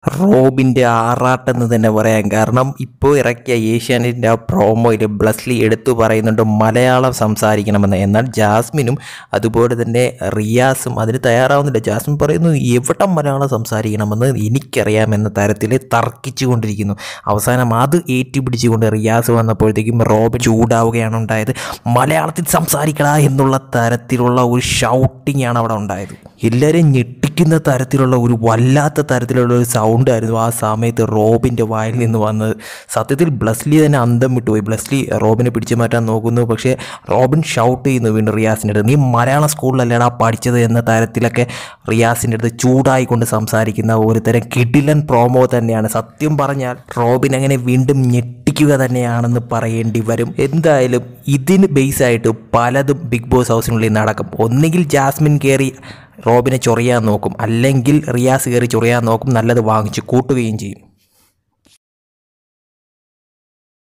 റോബിൻ്റെ ആറാട്ടെന്ന് തന്നെ പറയാം കാരണം ഇപ്പോൾ ഇറക്കിയ ഏഷ്യാനെറ്റിൻ്റെ ആ പ്രോമോയിൽ ബ്ലസ്ലി എടുത്തു പറയുന്നുണ്ട് മലയാളം സംസാരിക്കണമെന്ന് എന്നാൽ ജാസ്മിനും അതുപോലെ തന്നെ റിയാസും അതിന് തയ്യാറാവുന്നില്ല ജാസ്മിൻ പറയുന്നു എവിടെ മലയാളം സംസാരിക്കണമെന്ന് എനിക്കറിയാമെന്ന തരത്തിൽ തർക്കിച്ചു കൊണ്ടിരിക്കുന്നു അവസാനം അത് ഏറ്റുപിടിച്ചുകൊണ്ട് റിയാസ് വന്നപ്പോഴത്തേക്കും റോബിൻ ചൂടാവുകയാണ് ഉണ്ടായത് മലയാളത്തിൽ സംസാരിക്കടാ എന്നുള്ള തരത്തിലുള്ള ഒരു ഷൗട്ടിംഗ് ആണ് അവിടെ ഉണ്ടായത് എല്ലാവരെയും ഞെട്ടിക്കുന്ന തരത്തിലുള്ള ഒരു വല്ലാത്ത തരത്തിലുള്ള ഒരു സൗണ്ട് ആയിരുന്നു ആ സമയത്ത് റോബിൻ്റെ വായിൽ നിന്ന് വന്നത് സത്യത്തിൽ ബ്ലസ്ലി തന്നെ അന്തം വിട്ടുപോയി ബ്ലസ്ലി റോബിനെ പിടിച്ചു മാറ്റാൻ നോക്കുന്നു പക്ഷേ റോബിൻ ഷൗട്ട് ചെയ്യുന്നു വീണ്ടും റിയാസിൻ്റെ അടുത്ത് നീ മലയാളം സ്കൂളിലല്ലേടാ പഠിച്ചത് എന്ന തരത്തിലൊക്കെ റിയാസിൻ്റെ അടുത്ത് ചൂടായിക്കൊണ്ട് സംസാരിക്കുന്ന ഒരു തരം കിടിലൻ പ്രോമോ തന്നെയാണ് സത്യം പറഞ്ഞാൽ റോബിൻ അങ്ങനെ വീണ്ടും ഞെട്ടിക്കുക തന്നെയാണെന്ന് പറയേണ്ടി വരും എന്തായാലും ഇതിന് ബേസായിട്ട് പലതും ബിഗ് ബോസ് ഹൗസിനുള്ളിൽ നടക്കും ഒന്നുകിൽ ജാസ്മിൻ കയറി റോബിനെ ചൊറിയാൻ നോക്കും അല്ലെങ്കിൽ റിയാസ് കയറി ചൊറിയാൻ നോക്കും നല്ലത് വാങ്ങിച്ച് കൂട്ടുകയും ചെയ്യും